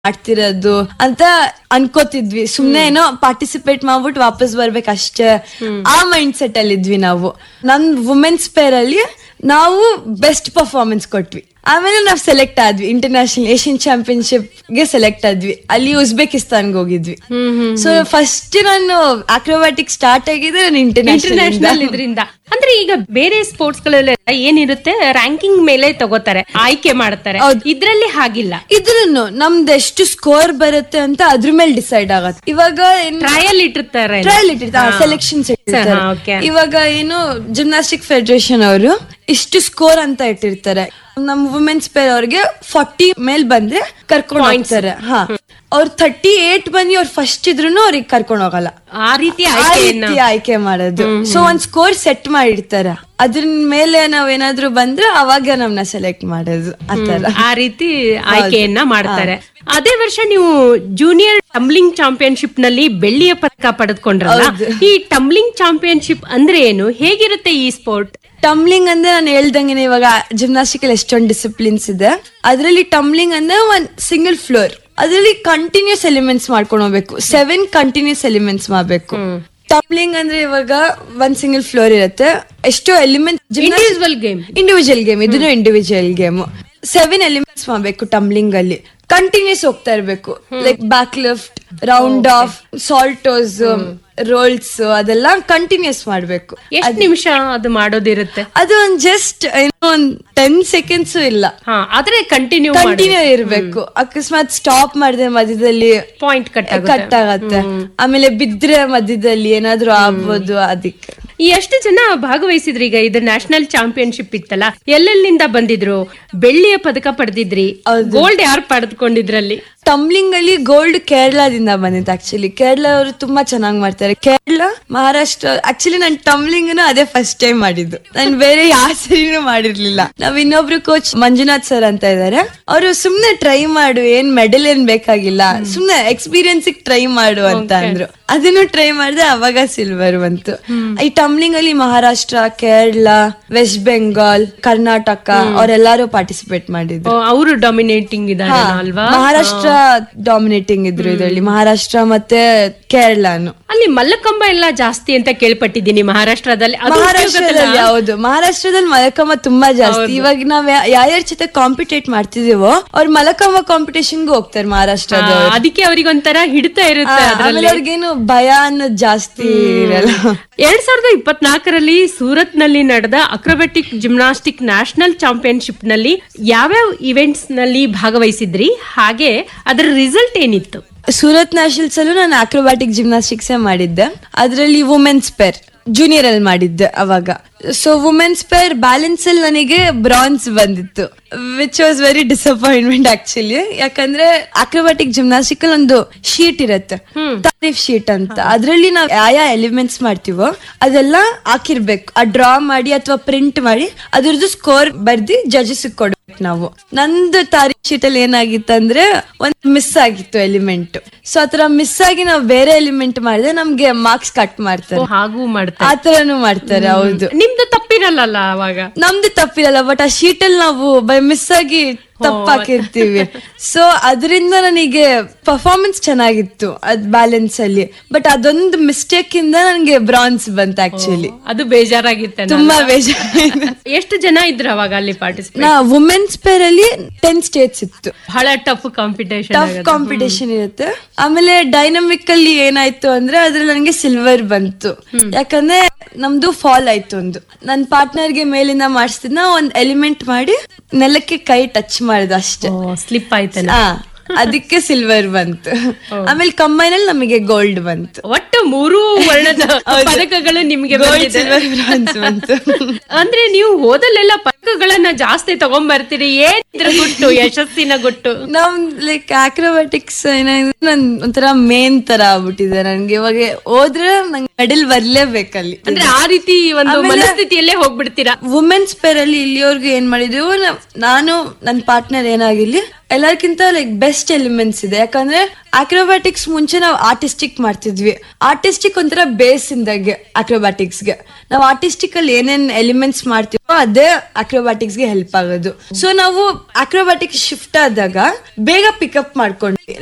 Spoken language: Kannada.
ಮಾಡ್ತಿರೋದು ಅಂತ ಅನ್ಕೋತಿದ್ವಿ ಸುಮ್ನೆ ಏನೋ ಪಾರ್ಟಿಸಿಪೇಟ್ ಮಾಡ್ಬಿಟ್ಟು ವಾಪಸ್ ಬರ್ಬೇಕಷ್ಟೇ ಆ ಮೈಂಡ್ ಸೆಟ್ ಅಲ್ಲಿ ಇದ್ವಿ ನಾವು ನಮ್ ವುಮೆನ್ಸ್ ಪೇರ್ ಅಲ್ಲಿ ನಾವು ಬೆಸ್ಟ್ ಪರ್ಫಾರ್ಮೆನ್ಸ್ ಕೊಟ್ವಿ ಆಮೇಲೆ ನಾವು ಸೆಲೆಕ್ಟ್ ಆದ್ವಿ ಇಂಟರ್ನ್ಯಾಷನಲ್ ಏಷ್ಯನ್ ಚಾಂಪಿಯನ್ಶಿಪ್ ಗೆ ಸೆಲೆಕ್ಟ್ ಆದ್ವಿ ಅಲ್ಲಿ ಉಜ್ಬೇಕಿಸ್ತಾನ್ಗೆ ಹೋಗಿದ್ವಿ ಸೊ ಫಸ್ಟ್ ನಾನು ಅಕ್ರೋಬ್ಯಾಟಿಕ್ ಸ್ಟಾರ್ಟ್ ಆಗಿದೆ ನಾನು ಇಂಟರ್ನ್ಯಾಷನಲ್ ಇಂಟರ್ನ್ಯಾಷನಲ್ ಇದರಿಂದ ಅಂದ್ರೆ ಈಗ ಬೇರೆ ಸ್ಪೋರ್ಟ್ಸ್ ಗಳಲ್ಲೆಲ್ಲ ಏನಿರುತ್ತೆ ರ್ಯಾಂಕಿಂಗ್ ಮೇಲೆ ತಗೋತಾರೆ ಆಯ್ಕೆ ಮಾಡ್ತಾರೆ ಇದ್ರಲ್ಲಿ ಹಾಗಿಲ್ಲ ಇದ್ರೂನು ನಮ್ದು ಎಷ್ಟು ಸ್ಕೋರ್ ಬರುತ್ತೆ ಅಂತ ಅದ್ರ ಮೇಲೆ ಡಿಸೈಡ್ ಆಗತ್ತೆ ಇವಾಗ ಟ್ರಯಲ್ ಇಟ್ಟಿರ್ತಾರೆ ಟ್ರಯಲ್ ಇಟ್ಟಿರ್ತಾರೆ ಸೆಲೆಕ್ಷನ್ಸ್ ಹಾ, okay. ಇಟ್ಟಿರ್ತಾರೆ ಇವಾಗ ಏನು ಜಿಮ್ನಾಸ್ಟಿಕ್ ಫೆಡರೇಷನ್ ಅವರು ಇಷ್ಟು ಸ್ಕೋರ್ ಅಂತ ಇಟ್ಟಿರ್ತಾರೆ ನಮ್ ವುಮೆನ್ಸ್ ಪೇರ್ ಅವ್ರಿಗೆ ಫಾರ್ಟಿ ಮೇಲ್ ಬಂದ್ರೆ ಕರ್ಕೊಂಡು ಹೋಗ್ತಾರೆ ಹಾ ಅವ್ರ ಥರ್ಟಿ ಏಟ್ ಬಂದು ಅವ್ರು ಫಸ್ಟ್ ಇದ್ರು ಅವ್ರಿಗೆ ಕರ್ಕೊಂಡು ಹೋಗಲ್ಲ ಆ ರೀತಿ ಆ ಆಯ್ಕೆಯನ್ನ ರೀತಿ ಆಯ್ಕೆ ಮಾಡೋದು ಸೊ ಒಂದ್ ಸ್ಕೋರ್ ಸೆಟ್ ಮಾಡಿರ್ತಾರೆ ಅದ್ರ ಮೇಲೆ ನಾವೇನಾದ್ರೂ ಬಂದ್ರೆ ಅವಾಗ ನಮ್ನ ಸೆಲೆಕ್ಟ್ ಮಾಡೋದು ಆತರ ಆ ರೀತಿ ಆಯ್ಕೆಯನ್ನ ಮಾಡ್ತಾರೆ ಅದೇ ವರ್ಷ ನೀವು ಜೂನಿಯರ್ ಟಂಬ್ಲಿಂಗ್ ಚಾಂಪಿಯನ್ಶಿಪ್ ನಲ್ಲಿ ಬೆಳ್ಳಿಯ ಪದಕ ಪಡೆದುಕೊಂಡ್ರಲ್ಲ ಈ ಟಂಬ್ಲಿಂಗ್ ಚಾಂಪಿಯನ್ಶಿಪ್ ಅಂದ್ರೆ ಏನು ಹೇಗಿರುತ್ತೆ ಈ ಸ್ಪೋರ್ಟ್ ಟಮ್ಲಿಂಗ್ ಅಂದ್ರೆ ನಾನು ಹೇಳ್ದಂಗೆ ಇವಾಗ ಜಿಮ್ನಾಸ್ಟಿಕ್ ಅಲ್ಲಿ ಎಷ್ಟೊಂದು ಡಿಸಿಪ್ಲಿನ್ಸ್ ಇದೆ ಅದರಲ್ಲಿ ಟಮ್ಲಿಂಗ್ ಅಂದ್ರೆ ಒಂದ್ ಸಿಂಗಲ್ ಫ್ಲೋರ್ ಅದರಲ್ಲಿ ಕಂಟಿನ್ಯೂಸ್ ಎಲಿಮೆಂಟ್ಸ್ ಮಾಡ್ಕೊಂಡು ಹೋಗ್ಬೇಕು ಸೆವೆನ್ ಕಂಟಿನ್ಯೂಸ್ ಎಲಿಮೆಂಟ್ಸ್ ಮಾಡ್ಬೇಕು ಟಮ್ಲಿಂಗ್ ಅಂದ್ರೆ ಇವಾಗ ಒಂದ್ ಸಿಂಗಲ್ ಫ್ಲೋರ್ ಇರುತ್ತೆ ಎಷ್ಟೋ element individual game individual game ಇದನ್ನು ಇಂಡಿವಿಜುವಲ್ ಗೇಮ್ ಸೆವೆನ್ ಎಲಿಮೆಂಟ್ಸ್ ಮಾಡ್ಬೇಕು ಟಮ್ಲಿಂಗ್ ಅಲ್ಲಿ ಕಂಟಿನ್ಯೂಸ್ ಹೋಗ್ತಾ ಇರ್ಬೇಕು like back lift round off saltos rolls ಅದೆಲ್ಲ ಕಂಟಿನ್ಯೂಸ್ ಮಾಡ್ಬೇಕು ಎಷ್ಟು ನಿಮಿಷ ಅದು ಮಾಡೋದಿರುತ್ತೆ ಅದು ಒಂದ್ ಜಸ್ಟ್ ಏನೋ ಒಂದ್ ಟೆನ್ ಸೆಕೆಂಡ್ಸ್ ಇಲ್ಲ ಹಾ ಆದ್ರೆ ಕಂಟಿನ್ಯೂ ಕಂಟಿನ್ಯೂ ಇರ್ಬೇಕು ಅಕಸ್ಮಾತ್ ಸ್ಟಾಪ್ ಮಾಡಿದ್ರೆ ಮಧ್ಯದಲ್ಲಿ ಪಾಯಿಂಟ್ ಕಟ್ ಕಟ್ ಆಗತ್ತೆ ಆಮೇಲೆ ಬಿದ್ರೆ ಮಧ್ಯದಲ್ಲಿ ಏನಾದ್ರೂ ಆಗ್ಬೋದು ಅದಕ್ಕೆ ಈ ಎಷ್ಟು ಜನ ಭಾಗವಹಿಸಿದ್ರಿ ಈಗ ಇದು ನ್ಯಾಷನಲ್ ಚಾಂಪಿಯನ್ಶಿಪ್ ಇತ್ತಲ್ಲ ಎಲ್ಲೆಲ್ಲಿಂದ ಬಂದಿದ್ರು ಬೆಳ್ಳಿಯ ಪದಕ ಪಡೆದಿದ್ರಿ ಗೋಲ್ಡ್ ಯಾರು ಪಡೆದುಕೊಂಡಿದ್ರಲ್ಲಿ ಟಮ್ಲಿಂಗ್ ಅಲ್ಲಿ ಗೋಲ್ಡ್ ಕೇರಳದಿಂದ ಬಂದಿತ್ತು ಆಕ್ಚುಲಿ ಕೇರಳ ಅವರು ತುಂಬಾ ಚೆನ್ನಾಗಿ ಮಾಡ್ತಾರೆ ಕೇರಳ ಮಹಾರಾಷ್ಟ್ರ ಆಕ್ಚುಲಿ ನಾನು ಟಮ್ಲಿಂಗ್ ಅದೇ ಫಸ್ಟ್ ಟೈಮ್ ಮಾಡಿದ್ದು ನಾನು ಬೇರೆ ಯಾವ ಸರಿನೂ ಮಾಡಿರ್ಲಿಲ್ಲ ನಾವ್ ಇನ್ನೊಬ್ರು ಕೋಚ್ ಮಂಜುನಾಥ್ ಸರ್ ಅಂತ ಇದಾರೆ ಅವರು ಸುಮ್ನೆ ಟ್ರೈ ಮಾಡು ಏನ್ ಮೆಡಲ್ ಏನ್ ಬೇಕಾಗಿಲ್ಲ ಸುಮ್ನೆ ಎಕ್ಸ್ಪೀರಿಯನ್ಸ್ ಟ್ರೈ ಮಾಡು ಅಂತ ಅಂದ್ರು ಅದನ್ನು ಟ್ರೈ ಮಾಡಿದೆ ಅವಾಗ ಸಿಲ್ವರ್ ಬಂತು ಈ ಟಮ್ಲಿಂಗ್ ಅಲ್ಲಿ ಮಹಾರಾಷ್ಟ್ರ ಕೇರಳ ವೆಸ್ಟ್ ಬೆಂಗಾಲ್ ಕರ್ನಾಟಕ ಅವರೆಲ್ಲರೂ ಪಾರ್ಟಿಸಿಪೇಟ್ ಮಾಡಿದ್ರು ಅವರು ಡಾಮಿನೇಟಿಂಗ್ ಇದ್ದಾರೆ ಹಾ, ಅಲ್ವಾ ಮಹಾರಾಷ್ಟ್ರ ಡಾಮಿನೇಟಿಂಗ್ ಇದ್ರು ಇದರಲ್ಲಿ ಮಹಾರಾಷ್ಟ್ರ ಮತ್ತೆ ಕೇರಳನು ಅಲ್ಲಿ ಮಲ್ಲಕಂಬ ಎಲ್ಲ ಜಾಸ್ತಿ ಅಂತ ಕೇಳ್ಪಟ್ಟಿದ್ದೀನಿ ಮಹಾರಾಷ್ಟ್ರದಲ್ಲಿ ಅದು ಮಹಾರಾಷ್ಟ್ರದಲ್ಲಿ ಹೌದು ಮಹಾರಾಷ್ಟ್ರದಲ್ಲಿ ಮಲಕಮ್ಮ ತುಂಬಾ ಜಾಸ್ತಿ ಇವಾಗ ನಾವ್ ಯಾ- ಯಾರ್ಯಾರ ಜೊತೆ ಕಾಂಪಿಟೇಟ್ ಮಾಡ್ತಿದೀವೋ ಅವ್ರು ಮಲಕಮ್ಮ ಕಾಂಪಿಟೇಷನ್ಗೂ ಹೋಗ್ತಾರೆ ಮಹಾರಾಷ್ಟ್ರದ ಆ, ಅದಕ್ಕೆ ಅವ್ರಿಗೊಂಥರ ಹಿಡಿತಾ ಇರುತ್ತೆ ಆಮೇಲೆ ಅದ್ರಲ್ಲಿ ಅವ್ರಿಗೇನು ಭಯ ಅನ್ನೋದು ಜಾಸ್ತಿ ಇರಲ್ಲ ಎರಡ್ ಸಾವಿರದ ಇಪ್ಪತ್ನಾಲ್ಕರಲ್ಲಿ ಸೂರತ್ ನಲ್ಲಿ ನಡೆದ ಅಕ್ರೋಬೆಟಿಕ್ ಜಿಮ್ನಾಸ್ಟಿಕ್ ನ್ಯಾಷನಲ್ ಚಾಂಪಿಯನ್ಶಿಪ್ ನಲ್ಲಿ ಯಾವ್ಯಾವ ಇವೆಂಟ್ಸ್ ನಲ್ಲಿ ಭಾಗವಹಿಸಿದ್ರಿ ಹಾಗೆ ಅದರ ರಿಸಲ್ಟ್ ಏನಿತ್ತು ಸೂರತ್ ನ್ಯಾಷನಲ್ಸ್ ಅಲ್ಲೂ ನಾನು ಅಕ್ರೋಬ್ಯಾಟಿಕ್ ಜಿಮ್ನಾಸ್ಟಿಕ್ಸ್ ಮಾಡಿದ್ದೆ ಅದರಲ್ಲಿ ವುಮೆನ್ಸ್ ಪೇರ್ ಜೂನಿಯರ್ ಅಲ್ಲಿ ಮಾಡಿದ್ದೆ ಅವಾಗ ಸೊ ವುಮೆನ್ಸ್ ಪೇರ್ ಬ್ಯಾಲೆನ್ಸ್ ಅಲ್ಲಿ ನನಗೆ ಬ್ರಾನ್ಸ್ ಬಂದಿತ್ತು which was very disappointment actually ಯಾಕಂದ್ರೆ ಅಕ್ರೋಬ್ಯಾಟಿಕ್ ಜಿಮ್ನಾಸ್ಟಿಕ್ ಅಲ್ಲಿ ಒಂದು ಶೀಟ್ ಇರುತ್ತೆ ತಾರೀಫ್ ಶೀಟ್ ಅಂತ ಅದ್ರಲ್ಲಿ ನಾವು ಯಾವ ಎಲಿಮೆಂಟ್ಸ್ ಮಾಡ್ತೀವೋ ಅದೆಲ್ಲ ಹಾಕಿರ್ಬೇಕು ಆ ಡ್ರಾ ಮಾಡಿ ಅಥವಾ ಪ್ರಿಂಟ್ ಮಾಡಿ ಅದ್ರದ್ದು ಸ್ಕೋರ್ ಬರ್ದಿ ಜಡ್ಜಸ್ ಕೊಡ್ಬೇಕು ನಾವು ನಂದು ತಾರೀಫ್ ಶೀಟ್ ಅಲ್ಲಿ ಏನಾಗಿತ್ತು ಅಂದ್ರೆ ಒಂದ್ ಮಿಸ್ ಆಗಿತ್ತು ಎಲಿಮೆಂಟ್ ಸೊ ಆತರ ಮಿಸ್ ಆಗಿ ನಾವು ಬೇರೆ ಎಲಿಮೆಂಟ್ ಮಾಡಿದ್ರೆ ನಮ್ಗೆ ಮಾರ್ಕ್ಸ್ ಕಟ್ ಮಾಡ್ತಾರೆ ಹಾಗೂ ಮಾಡ್ತಾರೆ ಆತರನು ಮಾಡ್ತಾರೆ ಹೌದು ನಿಮ್ದು ತಪ್ಪಿರಲ್ಲ ಅವಾಗ ನಮ್ದು ತಪ್ಪಿರಲ್ಲ ಬಟ್ ಆ ಶೀಟ್ ಅಲ್ಲಿ ನಾವು ಬೈ ಮಿಸ್ ಆಗಿ ತಪ್ಪಾಕಿರ್ತೀವಿ ಸೊ ಅದರಿಂದ ನನಗೆ ಪರ್ಫಾರ್ಮೆನ್ಸ್ ಚೆನ್ನಾಗಿತ್ತು ಅದ್ ಬ್ಯಾಲೆನ್ಸ್ ಅಲ್ಲಿ ಬಟ್ ಅದೊಂದು ಮಿಸ್ಟೇಕ್ ಇಂದ ನನಗೆ ಬ್ರಾನ್ಸ್ ಬಂತು ಆಕ್ಚುಲಿ ಅದು ಬೇಜಾರಾಗಿತ್ತೆ ತುಂಬಾ ಬೇಜಾರು ಎಷ್ಟು ಜನ ಇದ್ರು ಅವಾಗ ಅಲ್ಲಿ ಪಾರ್ಟಿಸಿಪೇಟ್ ನಾ ವುಮೆನ್ಸ್ ಪೇರ್ ಅಲ್ಲಿ ಟೆನ್ ಸ್ಟೇಟ್ಸ್ ಇತ್ತು ಬಹಳ ಟಫ್ ಕಾಂಪಿಟೇಷನ್ ಟಫ್ ಕಾಂಪಿಟೇಷನ್ ಇರುತ್ತೆ ಆಮೇಲೆ ಡೈನಮಿಕ್ ಅಲ್ಲಿ ಏನಾಯ್ತು ಅಂದ್ರೆ ಅದ್ರಲ್ಲಿ ನನಗೆ ಸಿಲ್ವರ್ ಬಂತು ಯಾಕಂದ್ರೆ ನಮ್ದು ಫಾಲ್ ಆಯ್ತು ಒಂದು ನನ್ನ ಪಾರ್ಟ್ನರ್ಗೆ ಮೇಲಿಂದ ಮಾಡಿಸ್ತಿದ್ನ ಒಂದ್ ಎಲಿಮೆಂಟ್ ಮಾಡಿ ನೆಲಕ್ಕೆ ಕೈ ಟಚ್ ಮಾಡಿದ ಅಷ್ಟೇ ಸ್ಲಿಪ್ ಆಯ್ತಲ್ಲ ಆ, ಅದಕ್ಕೆ ಸಿಲ್ವರ್ ಬಂತು ಆಮೇಲೆ ಕಂಬೈನ್ ಅಲ್ಲಿ ನಮಗೆ ಗೋಲ್ಡ್ ಬಂತು ಒಟ್ಟು ಮೂರು ವರ್ಣದ ಪದಕಗಳು ನಿಮ್ಗೆ ಗೋಲ್ಡ್ ಬಂದಿದೆ ಸಿಲ್ವರ್ ಬ್ರಾನ್ಸ್ ಬಂತು ಅಂದ್ರೆ ನೀವು ಹೋದಲ್ಲೆಲ್ಲ ಪದಕಗಳನ್ನ ಜಾಸ್ತಿ ತಗೊಂಡ್ ಬರ್ತೀರಿ ಏನಿದ್ರ ಗುಟ್ಟು ಯಶಸ್ಸಿನ ಗುಟ್ಟು ನಮ್ ಲೈಕ್ ಆಕ್ರೋಬ್ಯಾಟಿಕ್ಸ್ ಏನಾಗಿದೆ ನನ್ ಒಂಥರ ಮೇನ್ ತರ ಆಗ್ಬಿಟ್ಟಿದೆ ನನ್ಗೆ ಇವಾಗ ಹೋದ್ರೆ ನಂಗೆ ಮೆಡಲ್ ಬರ್ಲೇಬೇಕಲ್ಲಿ ಅಂದ್ರೆ ಆ ರೀತಿ ಒಂದು ಆಮೇಲೆ- ಮನಸ್ಥಿತಿಯಲ್ಲೇ ಹೋಗ್ಬಿಡ್ತೀರಾ ವುಮೆನ್ಸ್ ಪೇರ್ ಅಲ್ಲಿ ಇಲ್ಲಿವರೆಗೂ ಏನ್ ಮಾಡಿದೀವಿ ನ- ನಾನು ನನ್ನ ಪಾರ್ಟ್ನರ್ ಏನಾಗಿರ್ಲಿ ಎಲ್ಲರಿಗಿಂತ ಲೈಕ್ ಬೆಸ್ಟ್ ಎಲಿಮೆಂಟ್ಸ್ ಇದೆ ಯಾಕಂದ್ರೆ ಅಕ್ರೋಬ್ಯಾಟಿಕ್ಸ್ ಮುಂಚೆ ನಾವು ಆರ್ಟಿಸ್ಟಿಕ್ ಮಾಡ್ತಿದ್ವಿ ಆರ್ಟಿಸ್ಟಿಕ್ ಒಂಥರ ಬೇಸ್ ಇಂದಾಗೆ acrobatics ಗೆ ನಾವು ಆರ್ಟಿಸ್ಟಿಕ್ ಅಲ್ಲಿ ಏನೇನ್ ಎಲಿಮೆಂಟ್ಸ್ ಮಾಡ್ತೀವೋ ಅದೇ acrobatics ಗೆ ಹೆಲ್ಪ್ ಆಗೋದು ಸೊ ನಾವು ಅಕ್ರೋಬ್ಯಾಟಿಕ್ಸ್ ಶಿಫ್ಟ್ ಆದಾಗ ಬೇಗ ಪಿಕಪ್ ಮಾಡ್ಕೊಂಡ್ವಿ